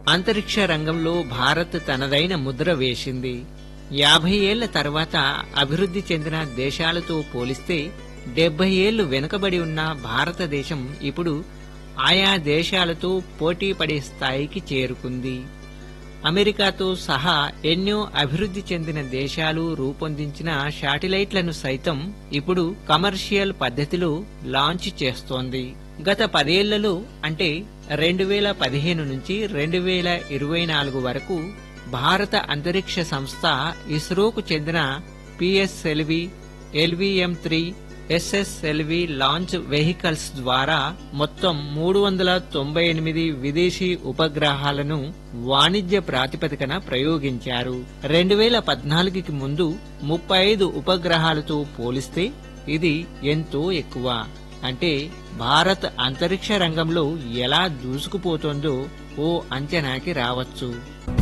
అంతరిక్ష రంగంలో భారత్ తనదైన ముద్ర వేసింది యాభై ఏళ్ల తర్వాత అభివృద్ధి చెందిన దేశాలతో పోలిస్తే డెబ్బై ఏళ్లు వెనుకబడి ఉన్న భారతదేశం ఇప్పుడు ఆయా దేశాలతో పోటీ పడే స్థాయికి చేరుకుంది అమెరికాతో సహా ఎన్నో అభివృద్ధి చెందిన దేశాలు రూపొందించిన శాటిలైట్లను సైతం ఇప్పుడు కమర్షియల్ పద్ధతిలో లాంచ్ చేస్తోంది గత పదేళ్లలో అంటే రెండు వేల పదిహేను నుంచి రెండు వేల ఇరవై నాలుగు వరకు భారత అంతరిక్ష సంస్థ ఇస్రోకు చెందిన PSLV LVM three SSLV launch vehicles ద్వారా మొత్తం మూడు వందల తొంభై ఎనిమిది విదేశీ ఉపగ్రహాలను వాణిజ్య ప్రాతిపదికన ప్రయోగించారు రెండు వేల పద్నాలుగుకి ముందు ముప్పై ఐదు ఉపగ్రహాలతో పోలిస్తే ఇది ఎంతో ఎక్కువ అంటే భారత్ అంతరిక్ష రంగంలో ఎలా దూసుకుపోతోందో ఓ అంచనాకి రావచ్చు